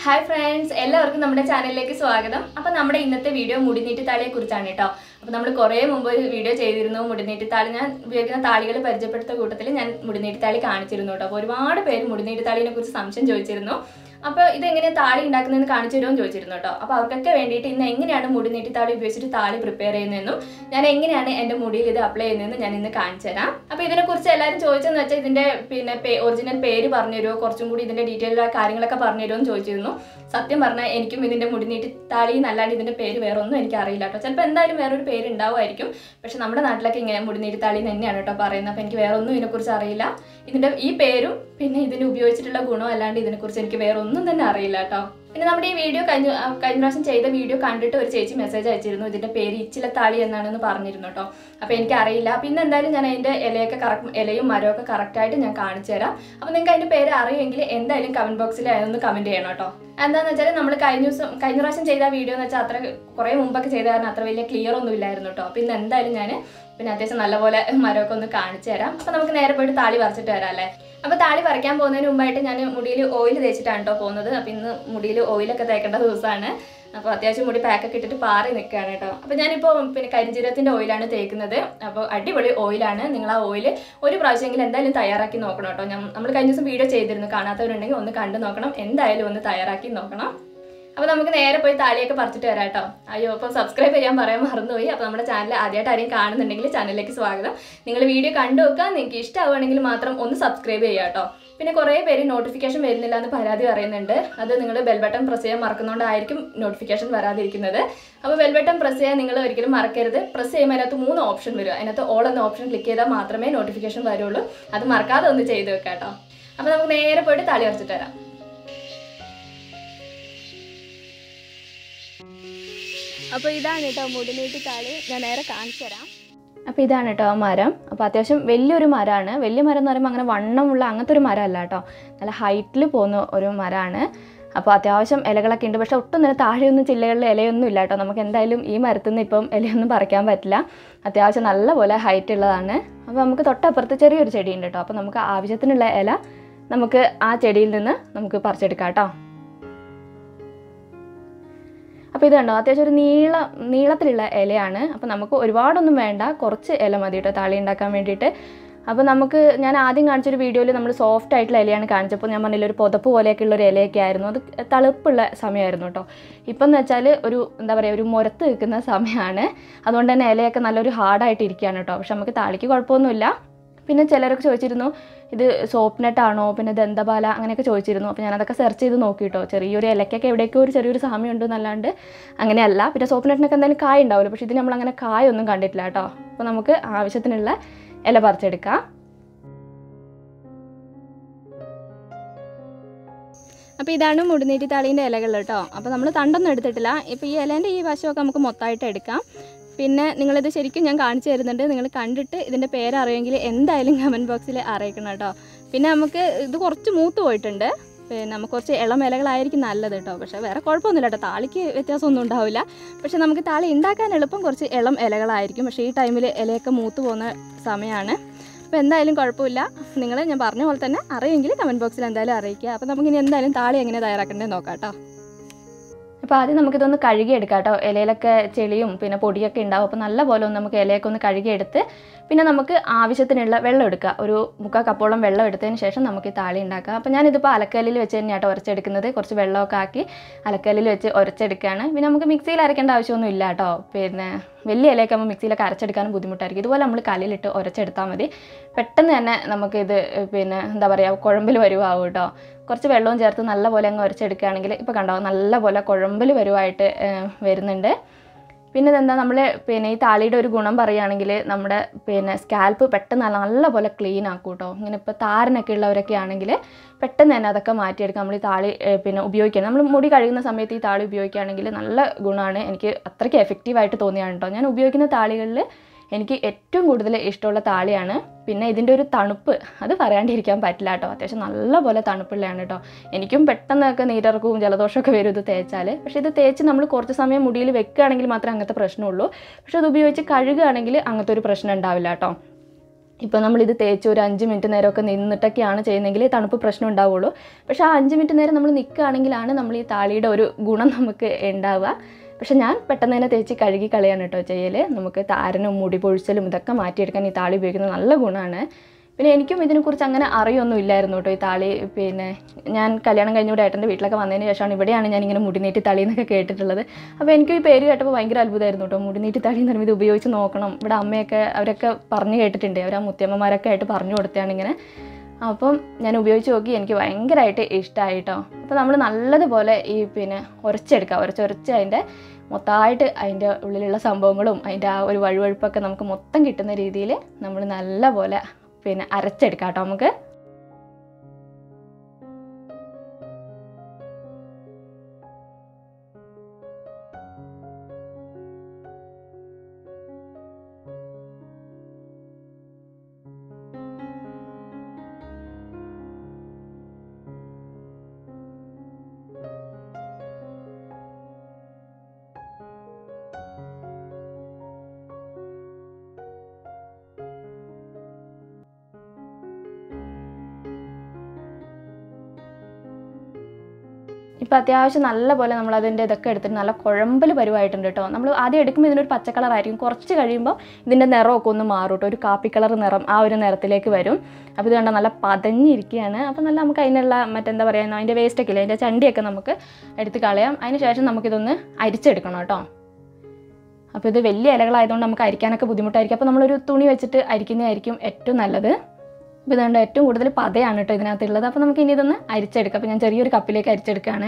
hi friends എല്ലാവർക്കും നമ്മുടെ ചാനലിലേക്ക് സ്വാഗതം അപ്പോൾ നമ്മുടെ ഇന്നത്തെ വീഡിയോ മുടിനീട്ടി താളിയെ കുറിച്ചാണ് കേട്ടോ അപ്പോൾ നമ്മൾ കുറേ മുമ്പ് ഒരു വീഡിയോ ചെയ്തിരുന്നു മുടിനീട്ടി താളി ഞാൻ ഉപയോഗിക്കുന്ന താളികൾ പരിചയപ്പെടുത്ത കൂട്ടത്തിൽ ഞാൻ മുടിനീട്ടി താളി കാണിച്ചിരുന്നു കേട്ടോ അപ്പോൾ ഒരുപാട് പേര് മുടിനീട്ടി താളിനെ കുറിച്ച് സംശയം ചോദിച്ചിരുന്നു അപ്പോൾ ഇതെങ്ങനെയാണ് താളി ഉണ്ടാക്കുന്നതെന്ന് കാണിച്ചു തരുമെന്ന് ചോദിച്ചിരുന്നു കേട്ടോ അപ്പോൾ അവർക്കൊക്കെ വേണ്ടിയിട്ട് ഇന്ന് എങ്ങനെയാണ് മുടി നീട്ടി താളി ഉപയോഗിച്ചിട്ട് താളി പ്രിപ്പയർ ചെയ്യുന്നതെന്നും ഞാൻ എങ്ങനെയാണ് എൻ്റെ മുടിയിൽ ഇത് അപ്ലൈ ചെയ്യുന്നതെന്ന് ഞാൻ ഇന്ന് കാണിച്ചു തരാം അപ്പോൾ ഇതിനെക്കുറിച്ച് എല്ലാവരും ചോദിച്ചതെന്ന് വെച്ചാൽ ഇതിൻ്റെ പിന്നെ ഒറിജിനൽ പേര് പറഞ്ഞു തരുമോ കുറച്ചും കൂടി ഇതിൻ്റെ ഡീറ്റെയിൽ കാര്യങ്ങളൊക്കെ പറഞ്ഞു തരുമോ എന്ന് ചോദിച്ചിരുന്നു സത്യം പറഞ്ഞാൽ എനിക്കും ഇതിൻ്റെ മുടി നീട്ടി താളി എന്നല്ലാണ്ട് ഇതിൻ്റെ പേര് വേറെ ഒന്നും എനിക്ക് അറിയില്ല കേട്ടോ ചിലപ്പോൾ എന്തായാലും വേറൊരു പേര് ഉണ്ടാവുമായിരിക്കും പക്ഷെ നമ്മുടെ നാട്ടിലൊക്കെ ഇങ്ങനെ മുടി നീട്ടി താളി എന്ന് തന്നെയാണ് കേട്ടോ പറയുന്നത് അപ്പോൾ എനിക്ക് വേറെ ഒന്നും ഇതിനെക്കുറിച്ച് അറിയില്ല ഇതിൻ്റെ ഈ പേരും പിന്നെ ഇതിന് ഉപയോഗിച്ചിട്ടുള്ള ഗുണം അല്ലാണ്ട് ഇതിനെക്കുറിച്ച് എനിക്ക് വേറെ ഒന്നും തന്നെ അറിയില്ല കേട്ടോ പിന്നെ നമ്മുടെ ഈ വീഡിയോ കഴിഞ്ഞ ആ, കഴിഞ്ഞ പ്രാവശ്യം ചെയ്ത വീഡിയോ കണ്ടിട്ട് ഒരു ചേച്ചി മെസ്സേജ് അയച്ചിരുന്നു ഇതിന്റെ പേര് ഇച്ചിലത്താളി എന്നാണെന്ന് പറഞ്ഞിരുന്നു കേട്ടോ അപ്പോൾ എനിക്ക് അറിയില്ല പിന്നെ എന്തായാലും ഞാൻ അതിന്റെ ഇലയൊക്കെ കറക്റ്റ് ഇലയും മരമൊക്കെ കറക്റ്റായിട്ട് ഞാൻ കാണിച്ചു തരാം അപ്പോൾ നിങ്ങൾക്ക് അതിന്റെ പേര് അറിയുമെങ്കിൽ എന്തായാലും കമന്റ് ബോക്സിൽ അതൊന്ന് കമന്റ് ചെയ്യണം കേട്ടോ എന്താണെന്ന് വെച്ചാൽ നമ്മൾ കഴിഞ്ഞ ദിവസം കഴിഞ്ഞ പ്രാവശ്യം ചെയ്ത വീഡിയോ എന്ന് വെച്ചാൽ അത്ര കുറേ മുമ്പൊക്കെ ചെയ്ത കാരണം അത്ര വലിയ ക്ലിയർ ഒന്നും ഇല്ലായിരുന്നു കേട്ടോ അപ്പോൾ ഇന്ന് എന്തായാലും ഞാൻ പിന്നെ അത്യാവശ്യം നല്ലപോലെ മരമൊക്കെ ഒന്ന് കാണിച്ചു തരാം അപ്പോൾ നമുക്ക് നേരെ പോയിട്ട് താളി പറിച്ചിട്ട് വരാം അല്ലേ അപ്പോൾ താളി പറിക്കാൻ പോകുന്നതിന് മുമ്പായിട്ട് ഞാൻ മുടിയിൽ ഓയിൽ തേച്ചിട്ടാണ് കേട്ടോ പോകുന്നത് അപ്പോൾ ഇന്ന് മുടിയിൽ ഓയിലൊക്കെ തേക്കേണ്ട ദിവസമാണ് അപ്പോൾ അത്യാവശ്യം മുടി പാക്കൊക്കെ ഇട്ടിട്ട് പാറി നിൽക്കുകയാണ് കേട്ടോ അപ്പോൾ ഞാനിപ്പോൾ പിന്നെ കരിഞ്ജീരകത്തിൻ്റെ ഓയിലാണ് തേക്കുന്നത് അപ്പോൾ അടിപൊളി ഓയിലാണ് നിങ്ങൾ ആ ഓയിൽ ഒരു പ്രാവശ്യമെങ്കിലും എന്തായാലും തയ്യാറാക്കി നോക്കണം കേട്ടോ ഞാൻ നമ്മൾ കഴിഞ്ഞ ദിവസം വീഡിയോ ചെയ്തിരുന്നു കാണാത്തവരുണ്ടെങ്കിൽ ഒന്ന് കണ്ടു നോക്കണം എന്തായാലും ഒന്ന് തയ്യാറാക്കി നോക്കണം അപ്പോൾ നമുക്ക് നേരെ പോയി താലിയൊക്കെ പറിച്ചിട്ട് വരാം കേട്ടോ അയ്യോ അപ്പോൾ സബ്സ്ക്രൈബ് ചെയ്യാൻ പറയാൻ മറന്നുപോയി അപ്പോൾ നമ്മുടെ ചാനൽ ആദ്യമായിട്ട് ആരെയും കാണുന്നുണ്ടെങ്കിൽ ചാനലിലേക്ക് സ്വാഗതം നിങ്ങൾ വീഡിയോ കണ്ടു നോക്കുക നിങ്ങൾക്ക് ഇഷ്ടമാവുകയാണെങ്കിൽ മാത്രം ഒന്ന് സബ്സ്ക്രൈബ് ചെയ്യുക കേട്ടോ പിന്നെ കുറേ പേര് നോട്ടിഫിക്കേഷൻ വരുന്നില്ല എന്ന് പരാതി പറയുന്നുണ്ട് അത് നിങ്ങൾ ബെൽ ബട്ടൺ പ്രസ് ചെയ്യാൻ മറക്കുന്നതുകൊണ്ടായിരിക്കും നോട്ടിഫിക്കേഷൻ വരാതിരിക്കുന്നത് അപ്പോൾ ബെൽ ബട്ടൺ പ്രസ് ചെയ്യാൻ നിങ്ങൾ ഒരിക്കലും മറക്കരുത് പ്രസ് ചെയ്യുമ്പോൾ അതിനകത്ത് മൂന്ന് ഓപ്ഷൻ വരും അതിനകത്ത് ഓൾ എന്ന ഓപ്ഷൻ ക്ലിക്ക് ചെയ്താൽ മാത്രമേ നോട്ടിഫിക്കേഷൻ വരുള്ളൂ അത് മറക്കാതെ ഒന്ന് ചെയ്ത് വെക്കാം കേട്ടോ അപ്പോൾ നമുക്ക് നേരെ പോയിട്ട് താളി പറിച്ചിട്ട് വരാം അപ്പോൾ ഇതാണ് കേട്ടോ മുടിനീട്ടി താളി ഞാൻ നേരെ കാണിച്ചു തരാം അപ്പോൾ ഇതാണ് കേട്ടോ ആ മരം അപ്പോൾ അത്യാവശ്യം വലിയൊരു മരമാണ് വലിയ മരം എന്ന് പറയുമ്പോൾ അങ്ങനെ വണ്ണമുള്ള അങ്ങനത്തെ ഒരു മരമല്ല കേട്ടോ നല്ല ഹൈറ്റിൽ പോകുന്ന ഒരു മരമാണ് അപ്പോൾ അത്യാവശ്യം ഇലകളൊക്കെ ഉണ്ട് പക്ഷേ ഒട്ടും തന്നെ താഴെയൊന്നും ചില്ലകളിൽ ഇലയൊന്നും ഇല്ല കേട്ടോ നമുക്ക് എന്തായാലും ഈ മരത്തിൽ നിന്ന് ഇപ്പം ഇലയൊന്നും പറിക്കാൻ പറ്റില്ല അത്യാവശ്യം നല്ലപോലെ ഹൈറ്റ് ഉള്ളതാണ് അപ്പോൾ നമുക്ക് തൊട്ടപ്പുറത്ത് ചെറിയൊരു ചെടിയുണ്ട് കേട്ടോ അപ്പോൾ നമുക്ക് ആവശ്യത്തിനുള്ള ഇല നമുക്ക് ആ ചെടിയിൽ നിന്ന് നമുക്ക് പറിച്ചെടുക്കാം കേട്ടോ അപ്പോൾ ഇത് കണ്ടോ അത്യാവശ്യം ഒരു നീള നീളത്തിലുള്ള ഇലയാണ് അപ്പോൾ നമുക്ക് ഒരുപാടൊന്നും വേണ്ട കുറച്ച് ഇല മതി കേട്ടോ താളി ഉണ്ടാക്കാൻ വേണ്ടിയിട്ട് അപ്പോൾ നമുക്ക് ഞാൻ ആദ്യം കാണിച്ചൊരു വീഡിയോയിൽ നമ്മൾ സോഫ്റ്റ് ആയിട്ടുള്ള ഇലയാണ് കാണിച്ചപ്പോൾ ഞാൻ പറഞ്ഞില്ല ഒരു പുതപ്പ് പോലെയൊക്കെയുള്ള ഒരു ഇലയൊക്കെ ആയിരുന്നു അത് തളുപ്പുള്ള സമയമായിരുന്നു കേട്ടോ ഇപ്പം എന്ന് വെച്ചാൽ ഒരു എന്താ പറയുക ഒരു മുരത്ത് നിൽക്കുന്ന സമയമാണ് അതുകൊണ്ട് തന്നെ ഇലയൊക്കെ നല്ലൊരു ഹാർഡായിട്ട് ഇരിക്കുകയാണ് കേട്ടോ പക്ഷെ നമുക്ക് താളിക്ക് കുഴപ്പമൊന്നുമില്ല പിന്നെ ചിലരൊക്കെ ചോദിച്ചിരുന്നു ഇത് സോപ്പ് നെറ്റാണോ പിന്നെ ദന്തപാല അങ്ങനെയൊക്കെ ചോദിച്ചിരുന്നു അപ്പോൾ ഞാനതൊക്കെ സെർച്ച് ചെയ്ത് നോക്കി കേട്ടോ ചെറിയൊരു ഇലക്കൊക്കെ എവിടേക്കോ ഒരു ചെറിയൊരു സാമ്യം ഉണ്ട് എന്നല്ലാണ്ട് അങ്ങനെയല്ല പിന്നെ സോപ്പ് നെറ്റിനൊക്കെ എന്തായാലും കായ ഉണ്ടാവില്ല പക്ഷേ ഇതിന് നമ്മളങ്ങനെ കായൊന്നും കണ്ടിട്ടില്ല കേട്ടോ അപ്പോൾ നമുക്ക് ആവശ്യത്തിനുള്ള ഇല പറിച്ചെടുക്കാം അപ്പോൾ ഇതാണ് മുടിനീറ്റി താളീൻ്റെ ഇലകൾ കേട്ടോ അപ്പോൾ നമ്മൾ തണ്ടൊന്നും എടുത്തിട്ടില്ല ഇപ്പോൾ ഈ ഇലേൻ്റെ ഈ വശമൊക്കെ നമുക്ക് മൊത്തമായിട്ട് എടുക്കാം പിന്നെ നിങ്ങളിത് ശരിക്കും ഞാൻ കാണിച്ചു തരുന്നുണ്ട് നിങ്ങൾ കണ്ടിട്ട് ഇതിൻ്റെ പേരറിയുമെങ്കിൽ എന്തായാലും കമൻറ്റ് ബോക്സിൽ അറിയിക്കണം കേട്ടോ പിന്നെ നമുക്ക് ഇത് കുറച്ച് മൂത്ത് പോയിട്ടുണ്ട് പിന്നെ നമുക്ക് കുറച്ച് ഇളം ഇലകളായിരിക്കും നല്ലത് കേട്ടോ പക്ഷേ വേറെ കുഴപ്പമൊന്നുമില്ല കേട്ടോ താളിക്ക് വ്യത്യാസമൊന്നും ഉണ്ടാവില്ല പക്ഷേ നമുക്ക് താളി ഉണ്ടാക്കാൻ എളുപ്പം കുറച്ച് ഇളം ഇലകളായിരിക്കും പക്ഷേ ഈ ടൈമിൽ ഇലയൊക്കെ മൂത്ത് പോകുന്ന സമയമാണ് അപ്പോൾ എന്തായാലും കുഴപ്പമില്ല നിങ്ങൾ ഞാൻ പറഞ്ഞ പോലെ തന്നെ അറിയുമെങ്കിൽ കമൻറ്റ് ബോക്സിൽ എന്തായാലും അറിയിക്കുക അപ്പോൾ നമുക്കിനി എന്തായാലും താളി എങ്ങനെ തയ്യാറാക്കേണ്ടത് നോക്കാം കേട്ടോ അപ്പോൾ ആദ്യം നമുക്കിതൊന്ന് കഴുകിയെടുക്കാം കേട്ടോ ഇലയിലൊക്കെ ചെളിയും പിന്നെ പൊടിയൊക്കെ ഉണ്ടാവും അപ്പോൾ നല്ല പോലെ ഒന്ന് നമുക്ക് ഇലയൊക്കെ ഒന്ന് കഴുകിയെടുത്ത് പിന്നെ നമുക്ക് ആവശ്യത്തിനുള്ള വെള്ളം എടുക്കുക ഒരു മുക്കാൽ കപ്പോളം വെള്ളം എടുത്തതിന് ശേഷം നമുക്ക് ഈ താളി ഉണ്ടാക്കാം അപ്പോൾ ഞാനിതിപ്പോൾ അലക്കല്ലിൽ വെച്ച് തന്നെയാട്ടോ ഉരച്ചെടുക്കുന്നത് കുറച്ച് വെള്ളമൊക്കെ ആക്കി അലക്കല്ലിൽ വെച്ച് ഉരച്ചെടുക്കുകയാണ് പിന്നെ നമുക്ക് മിക്സിയിൽ അരയ്ക്കേണ്ട ആവശ്യമൊന്നും ഇല്ല കേട്ടോ പിന്നെ വലിയ ഇലയൊക്കെ ആകുമ്പോൾ മിക്സിയിലൊക്കെ അരച്ചെടുക്കാനും ബുദ്ധിമുട്ടായിരിക്കും ഇതുപോലെ നമ്മൾ കല്ലിലിട്ട് ഉരച്ചെടുത്താൽ മതി പെട്ടെന്ന് തന്നെ നമുക്കിത് പിന്നെ എന്താ പറയുക കുഴമ്പിൽ വരുവാകും കേട്ടോ കുറച്ച് വെള്ളവും ചേർത്ത് നല്ലപോലെ അങ്ങ് ഉരച്ചെടുക്കുകയാണെങ്കിൽ ഇപ്പോൾ കണ്ടോ നല്ലപോലെ കുഴമ്പിൽ വരുവായിട്ട് ഏഹ്, വരുന്നുണ്ട് പിന്നെ ഇതെന്താ നമ്മൾ പിന്നെ ഈ താളിയുടെ ഒരു ഗുണം പറയുകയാണെങ്കിൽ നമ്മുടെ പിന്നെ സ്കാൽപ്പ് പെട്ടെന്ന് നല്ല നല്ലപോലെ ക്ലീൻ ആക്കും കേട്ടോ ഇങ്ങനെ ഇപ്പോൾ താരനൊക്കെ ഉള്ളവരൊക്കെ ആണെങ്കിൽ പെട്ടെന്ന് തന്നെ അതൊക്കെ മാറ്റിയെടുക്കാം നമ്മൾ ഈ താളി ഏഹ്, പിന്നെ ഉപയോഗിക്കണം നമ്മൾ മുടി കഴുകുന്ന സമയത്ത് ഈ താളി ഉപയോഗിക്കുകയാണെങ്കിൽ നല്ല ഗുണമാണ് എനിക്ക് അത്രയ്ക്ക് എഫക്റ്റീവായിട്ട് തോന്നിയാണ് കേട്ടോ ഞാൻ ഉപയോഗിക്കുന്ന താളികളിൽ എനിക്ക് ഏറ്റവും കൂടുതൽ ഇഷ്ടമുള്ള താളിയാണ് പിന്നെ ഇതിൻ്റെ ഒരു തണുപ്പ് അത് പറയാണ്ടിരിക്കാൻ പറ്റില്ല കേട്ടോ അത്യാവശ്യം നല്ലപോലെ തണുപ്പുള്ളതാണ് കേട്ടോ എനിക്കും പെട്ടെന്നൊക്കെ നീരിറക്കവും ജലദോഷമൊക്കെ വരും ഇത് തേച്ചാൽ പക്ഷേ ഇത് തേച്ച് നമ്മൾ കുറച്ച് സമയം മുടിയിൽ വെക്കുകയാണെങ്കിൽ മാത്രമേ അങ്ങനത്തെ പ്രശ്നമുള്ളൂ പക്ഷേ അത് ഉപയോഗിച്ച് കഴുകുകയാണെങ്കിൽ അങ്ങനത്തെ ഒരു പ്രശ്നം ഉണ്ടാവില്ല കേട്ടോ ഇപ്പോൾ നമ്മളിത് തേച്ച് ഒരു അഞ്ച് മിനിറ്റ് നേരമൊക്കെ നിന്നിട്ടൊക്കെയാണ് ചെയ്യുന്നതെങ്കിൽ തണുപ്പ് പ്രശ്നം ഉണ്ടാവുള്ളൂ പക്ഷേ ആ അഞ്ച് മിനിറ്റ് നേരം നമ്മൾ നിൽക്കുകയാണെങ്കിലാണ് നമ്മൾ ഈ താളിയുടെ ഒരു ഗുണം നമുക്ക് ഉണ്ടാവുക പക്ഷെ ഞാൻ പെട്ടെന്ന് തന്നെ തേച്ച് കഴുകി കളയാണ് കേട്ടോ ചെയ്യൽ നമുക്ക് താരനും മുടി പൊഴിച്ചലും ഇതൊക്കെ മാറ്റിയെടുക്കാൻ ഈ താളി ഉപയോഗിക്കുന്നത് നല്ല ഗുണമാണ് പിന്നെ എനിക്കും ഇതിനെക്കുറിച്ച് അങ്ങനെ അറിയൊന്നും ഇല്ലായിരുന്നു കേട്ടോ ഈ താളി പിന്നെ ഞാൻ കല്യാണം കഴിഞ്ഞ ഇവിടെ ഏട്ടൻ്റെ വീട്ടിലൊക്കെ വന്നതിന് ശേഷമാണ് ഇവിടെയാണ് ഞാൻ ഇങ്ങനെ മുടിനീട്ടി തളി എന്നൊക്കെ കേട്ടിട്ടുള്ളത് അപ്പോൾ എനിക്ക് ഈ പേര് കേട്ടപ്പോൾ ഭയങ്കര അത്ഭുതമായിരുന്നു കേട്ടോ മുടിനീട്ടി തളി എന്ന് പറയുമ്പോൾ ഇത് ഉപയോഗിച്ച് നോക്കണം ഇവിടെ അമ്മയൊക്കെ അവരൊക്കെ പറഞ്ഞു കേട്ടിട്ടുണ്ട് അവർ ആ മുത്തിയമ്മമാരൊക്കെ ആയിട്ട് പറഞ്ഞു കൊടുത്തതാണ് ഇങ്ങനെ അപ്പം ഞാൻ ഉപയോഗിച്ച് നോക്കി എനിക്ക് ഭയങ്കരമായിട്ട് ഇഷ്ടമായി കേട്ടോ അപ്പോൾ നമ്മൾ നല്ലതുപോലെ ഈ പിന്നെ ഉരച്ചെടുക്കുക ഉരച്ചൊരച്ച് അതിൻ്റെ മൊത്തമായിട്ട് അതിൻ്റെ ഉള്ളിലുള്ള സംഭവങ്ങളും അതിൻ്റെ ആ ഒരു വഴുവഴുപ്പൊക്കെ നമുക്ക് മൊത്തം കിട്ടുന്ന രീതിയിൽ നമ്മൾ നല്ലപോലെ പിന്നെ അരച്ചെടുക്കാം കേട്ടോ നമുക്ക് ഇപ്പോൾ അത്യാവശ്യം നല്ലപോലെ നമ്മൾ അതിൻ്റെ ഇതൊക്കെ എടുത്തിട്ട് നല്ല കുഴമ്പൽ പരുവായിട്ടുണ്ട് കേട്ടോ നമ്മൾ ആദ്യം എടുക്കുമ്പോൾ ഇതിനൊരു പച്ച കളറായിരിക്കും കുറച്ച് കഴിയുമ്പോൾ ഇതിൻ്റെ നിറമൊക്കെ ഒന്ന് മാറും കേട്ടോ ഒരു കാപ്പി കളർ നിറം ആ ഒരു നിറത്തിലേക്ക് വരും അപ്പോൾ ഇത് കണ്ടാൽ നല്ല പതഞ്ഞിരിക്കുകയാണ് അപ്പോൾ നല്ല നമുക്ക് അതിനുള്ള മറ്റെന്താ പറയുക അതിൻ്റെ വേസ്റ്റൊക്കെ ഇല്ലേ അതിൻ്റെ ചണ്ടിയൊക്കെ നമുക്ക് എടുത്ത് കളയാം അതിന് ശേഷം നമുക്കിതൊന്ന് അരിച്ചെടുക്കണം കേട്ടോ അപ്പോൾ ഇത് വലിയ ഇലകളായതുകൊണ്ട് നമുക്ക് അരിക്കാനൊക്കെ ബുദ്ധിമുട്ടായിരിക്കും അപ്പോൾ നമ്മളൊരു തുണി വെച്ചിട്ട് അരിക്കുന്നതായിരിക്കും ഏറ്റവും നല്ലത് അപ്പോൾ ഇതുകൊണ്ട് ഏറ്റവും കൂടുതൽ പതയാണ് കേട്ടോ ഇതിനകത്തുള്ളത് അപ്പോൾ നമുക്ക് ഇനി ഇതൊന്ന് അരിച്ചെടുക്കാം അപ്പോൾ ഞാൻ ചെറിയൊരു കപ്പിലേക്ക് അരിച്ചെടുക്കുകയാണ്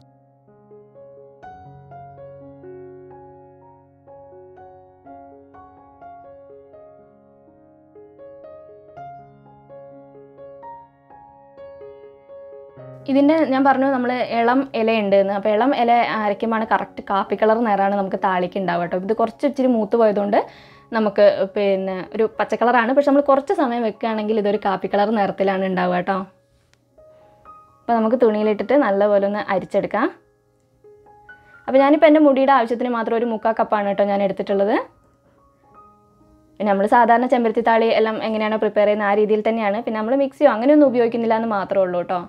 ഇതിൻ്റെ ഞാൻ പറഞ്ഞു നമ്മൾ ഇളം ഇലയുണ്ട് എന്ന് അപ്പോൾ ഇളം ഇല അരയ്ക്കുമ്പോൾ കറക്റ്റ് കാപ്പി കളർ നിറമാണ് നമുക്ക് താളിക്ക് ഉണ്ടാവുക കേട്ടോ ഇത് കുറച്ച് ഇച്ചിരി മൂത്ത് പോയതുകൊണ്ട് നമുക്ക് പിന്നെ ഒരു പച്ച കളറാണ് പക്ഷെ നമ്മൾ കുറച്ച് സമയം വെക്കുകയാണെങ്കിൽ ഇതൊരു കാപ്പി കളർ നിറത്തിലാണ് ഉണ്ടാവുക കേട്ടോ അപ്പോൾ നമുക്ക് തുണിയിലിട്ടിട്ട് നല്ലപോലെ ഒന്ന് അരിച്ചെടുക്കാം അപ്പോൾ ഞാനിപ്പോൾ എൻ്റെ മുടിയുടെ ആവശ്യത്തിന് മാത്രം ഒരു മുക്കാൽ കപ്പാണ് കേട്ടോ ഞാൻ എടുത്തിട്ടുള്ളത് പിന്നെ നമ്മൾ സാധാരണ ചെമ്പരത്തി താളി എല്ലാം എങ്ങനെയാണോ പ്രിപ്പയർ ചെയ്യുന്നത് ആ രീതിയിൽ തന്നെയാണ് പിന്നെ നമ്മൾ മിക്സിയോ അങ്ങനെയൊന്നും ഉപയോഗിക്കുന്നില്ല എന്ന് മാത്രമേ ഉള്ളൂ കേട്ടോ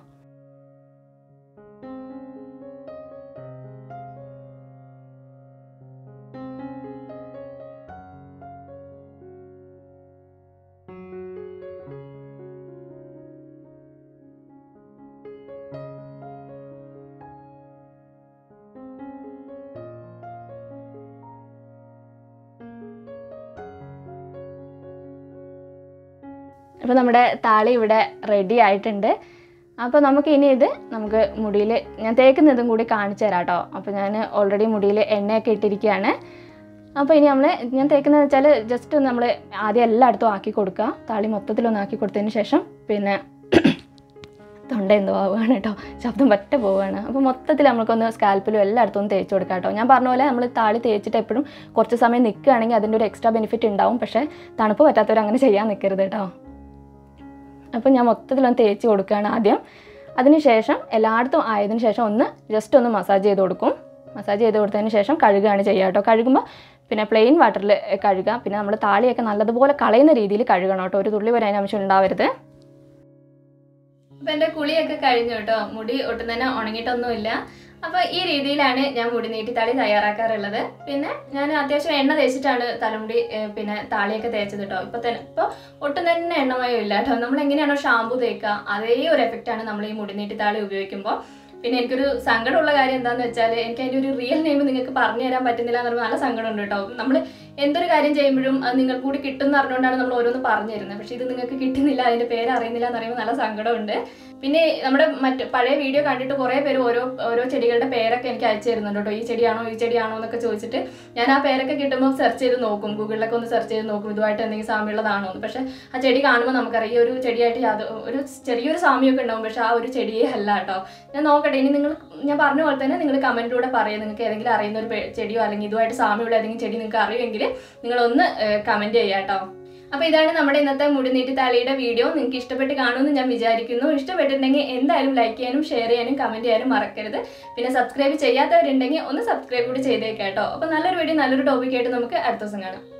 അപ്പോൾ നമ്മുടെ താളി ഇവിടെ റെഡി ആയിട്ടുണ്ട് അപ്പോൾ നമുക്ക് ഇനി ഇത് നമുക്ക് മുടിയിൽ ഞാൻ തേക്കുന്നതും കൂടി കാണിച്ചു തരാം കേട്ടോ അപ്പോൾ ഞാൻ ഓൾറെഡി മുടിയിൽ എണ്ണയൊക്കെ ഇട്ടിരിക്കുകയാണ് അപ്പോൾ ഇനി നമ്മൾ ഞാൻ തേക്കുന്നത് വെച്ചാൽ ജസ്റ്റ് ഒന്ന് നമ്മൾ ആദ്യം എല്ലായിടത്തും ആക്കി കൊടുക്കുക താളി മൊത്തത്തിലൊന്ന് ആക്കി കൊടുത്തതിന് ശേഷം പിന്നെ തൊണ്ട എന്തോ ആവുകയാണ് കേട്ടോ ശബ്ദം പറ്റ പോവുകയാണ് അപ്പോൾ മൊത്തത്തിൽ നമുക്കൊന്ന് സ്കാൽപ്പിലും എല്ലായിടത്തും ഒന്ന് തേച്ച് കൊടുക്കാം കേട്ടോ ഞാൻ പറഞ്ഞ പോലെ നമ്മൾ താളി തേച്ചിട്ട് എപ്പോഴും കുറച്ച് സമയം നിൽക്കുകയാണെങ്കിൽ അതിൻ്റെ ഒരു എക്സ്ട്രാ ബെനിഫിറ്റ് ഉണ്ടാവും പക്ഷേ തണുപ്പ് പറ്റാത്തവർ അങ്ങനെ ചെയ്യാൻ നിൽക്കരുത് കേട്ടോ അപ്പോൾ ഞാൻ മൊത്തത്തിലൊന്ന് തേച്ച് കൊടുക്കുകയാണ് ആദ്യം അതിനുശേഷം എല്ലായിടത്തും ആയതിനു ശേഷം ഒന്ന് ജസ്റ്റ് ഒന്ന് മസാജ് ചെയ്ത് കൊടുക്കും മസാജ് ചെയ്ത് കൊടുത്തതിന് ശേഷം കഴുകുകയാണ് ചെയ്യുക കേട്ടോ കഴുകുമ്പോൾ പിന്നെ പ്ലെയിൻ വാട്ടറിൽ കഴുകുക പിന്നെ നമ്മൾ താളിയൊക്കെ നല്ലതുപോലെ കളയുന്ന രീതിയിൽ കഴുകണം കേട്ടോ ഒരു തുള്ളി വരെ അതിന് ആവശ്യം ഉണ്ടാവരുത് അപ്പൊ എന്റെ കുളിയൊക്കെ കഴിഞ്ഞു കേട്ടോ മുടി ഒട്ടും തന്നെ ഉണങ്ങിയിട്ടൊന്നുമില്ല അപ്പൊ ഈ രീതിയിലാണ് ഞാൻ മുടി നീട്ടി താളി തയ്യാറാക്കാറുള്ളത് പിന്നെ ഞാൻ അത്യാവശ്യം എണ്ണ തേച്ചിട്ടാണ് തലമുടി ഏഹ്, പിന്നെ താളിയൊക്കെ തേച്ചത് കേട്ടോ ഇപ്പൊ തന്നെ ഇപ്പൊ ഒട്ടും തന്നെ എണ്ണമയോ ഇല്ല കേട്ടോ നമ്മൾ എങ്ങനെയാണോ ഷാമ്പു തേക്കുക അതേ ഒരു എഫക്റ്റ് ആണ് നമ്മൾ ഈ മുടി നീട്ടി താളി ഉപയോഗിക്കുമ്പോൾ പിന്നെ എനിക്കൊരു സങ്കടമുള്ള കാര്യം എന്താന്ന് വെച്ചാൽ എനിക്ക് അതിന്റെ ഒരു റിയൽ നെയിം നിങ്ങൾക്ക് പറഞ്ഞു തരാൻ പറ്റുന്നില്ല എന്ന് പറയുമ്പോൾ നല്ല സങ്കടമുണ്ട് കേട്ടോ നമ്മൾ എന്തൊരു കാര്യം ചെയ്യുമ്പോഴും അത് നിങ്ങൾ കൂടി കിട്ടും എന്ന് അറിഞ്ഞുകൊണ്ടാണ് നമ്മൾ ഓരോന്ന് പറഞ്ഞു തരുന്നത് പക്ഷെ ഇത് നിങ്ങൾക്ക് കിട്ടുന്നില്ല അതിന്റെ പേര് അറിയുന്നില്ല എന്ന് പറയുമ്പോൾ നല്ല സങ്കടമുണ്ട് പിന്നെ നമ്മുടെ മറ്റ് പഴയ വീഡിയോ കണ്ടിട്ട് കുറേ പേര് ഓരോ ഓരോ ചെടികളുടെ പേരൊക്കെ എനിക്ക് അയച്ചു തരുന്നുണ്ട് കേട്ടോ ഈ ചെടിയാണോ ഈ ചെടിയാണോ എന്നൊക്കെ ചോദിച്ചിട്ട് ഞാൻ ആ പേരൊക്കെ കിട്ടുമ്പോൾ സെർച്ച് ചെയ്ത് നോക്കും ഗൂഗിളിലൊക്കെ ഒന്ന് സെർച്ച് ചെയ്ത് നോക്കും ഇതുമായിട്ട് എന്തെങ്കിലും സാമ്യമുള്ളതാണോ എന്ന് പക്ഷെ ആ ചെടി കാണുമ്പോൾ നമുക്കറിയാം ഈ ഒരു ചെടിയായിട്ട് യാതൊരു ഒരു ചെറിയൊരു സാമ്യമൊക്കെ ഉണ്ടാവും പക്ഷെ ആ ഒരു ചെടിയേ അല്ല കേട്ടോ ഞാൻ നോക്കട്ടെ ഇനി നിങ്ങൾ ഞാൻ പറഞ്ഞ പോലെ തന്നെ നിങ്ങൾ കമൻറ്റിലൂടെ പറയാം നിങ്ങൾക്ക് ഏതെങ്കിലും അറിയുന്ന ഒരു പെ- ചെടിയോ അല്ലെങ്കിൽ ഇതുമായിട്ട് സാമ്യമുള്ള ഏതെങ്കിലും ചെടി നിങ്ങൾക്ക് അറിയുമെങ്കിൽ നിങ്ങളൊന്ന് കമൻറ്റ് ചെയ്യാം കേട്ടോ അപ്പോൾ ഇതാണ് നമ്മുടെ ഇന്നത്തെ മുടി നീട്ടി താളിയുടെ വീഡിയോ നിങ്ങൾക്ക് ഇഷ്ടപ്പെട്ട് കാണുമെന്ന് ഞാൻ വിചാരിക്കുന്നു ഇഷ്ടപ്പെട്ടിട്ടുണ്ടെങ്കിൽ എന്തായാലും ലൈക്ക് ചെയ്യാനും ഷെയർ ചെയ്യാനും കമൻറ്റ് ചെയ്യാനും മറക്കരുത് പിന്നെ സബ്സ്ക്രൈബ് ചെയ്യാത്തവരുണ്ടെങ്കിൽ ഒന്ന് സബ്സ്ക്രൈബ് കൂടി ചെയ്തേക്കാം കേട്ടോ അപ്പോൾ നല്ലൊരു വീഡിയോ നല്ലൊരു ടോപ്പിക്കായിട്ട് നമുക്ക് അടുത്ത ദിവസം കാണാം